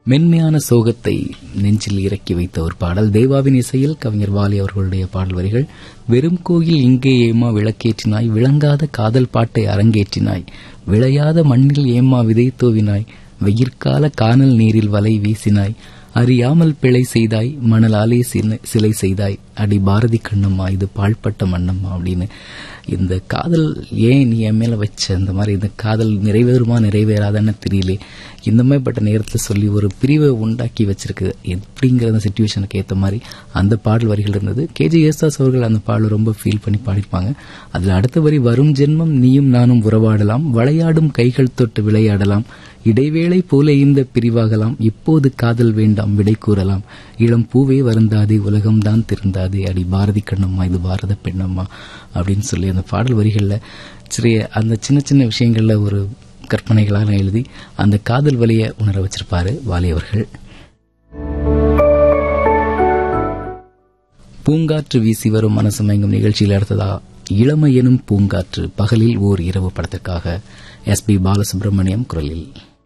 மென்மையான சோகத்தை நெஞ்சில் இறக்கி வைத்த ஒரு பாடல் தேவாவின் இசையில் கவிஞர் வாலி அவர்களுடைய பாடல் வரிகள் வெறும் கோயில் இங்கே ஏமா விளக்கேற்றினாய் விளங்காத காதல் பாட்டை அரங்கேற்றினாய் விளையாத மண்ணில் ஏமா விதை தூவினாய் வெயிற்கால கானல் நீரில் வலை வீசினாய் அறியாமல் பிழை செய்தாய் மணலாலே சின- சிலை செய்தாய் அடி பாரதி கண்ணம்மா இது பாழ்பட்ட மண்ணம்மா அப்படின்னு இந்த காதல் ஏன் நீ என் மேல வச்ச இந்த மாதிரி இந்த காதல் நிறைவேறுமா நிறைவேறாதான்னு தெரியல இந்த மாதிரிப்பட்ட நேரத்தில் சொல்லி ஒரு பிரிவை உண்டாக்கி வச்சிருக்கு எப்படிங்கிற அந்த சுச்சுவேஷனுக்கு ஏற்ற மாதிரி அந்த பாடல் வரிகள் இருந்தது கேஜி யேசுதாஸ் அவர்கள் அந்த பாடல் ரொம்ப ஃபீல் பண்ணி பாடிருப்பாங்க அதுல அடுத்த வரி வரும் ஜென்மம் நீயும் நானும் உறவாடலாம் விளையாடும் கைகள் தொட்டு விளையாடலாம் இடைவேளை போல இந்த பிரிவாகலாம் இப்போது காதல் வேண்டாம் விடை கூறலாம் இளம் பூவே வருந்தாதே உலகம்தான் திருந்தாதே அடி பாரதி கண்ணம்மா இது பாரத பெண்ணம்மா அப்படின்னு சொல்லி அந்த பாடல் வரிகள்ல சிறிய அந்த சின்ன சின்ன விஷயங்கள்ல ஒரு கற்பனைகளாக எழுதி அந்த காதல் வலியை உணர வச்சிருப்பாரு வாலி அவர்கள் பூங்காற்று வீசி வரும் மனசு மயங்கும் நிகழ்ச்சியில் அடுத்ததா இளமை எனும் பூங்காற்று பகலில் ஓர் இரவு படத்திற்காக எஸ் பி பாலசுப்ரமணியம் குரலில்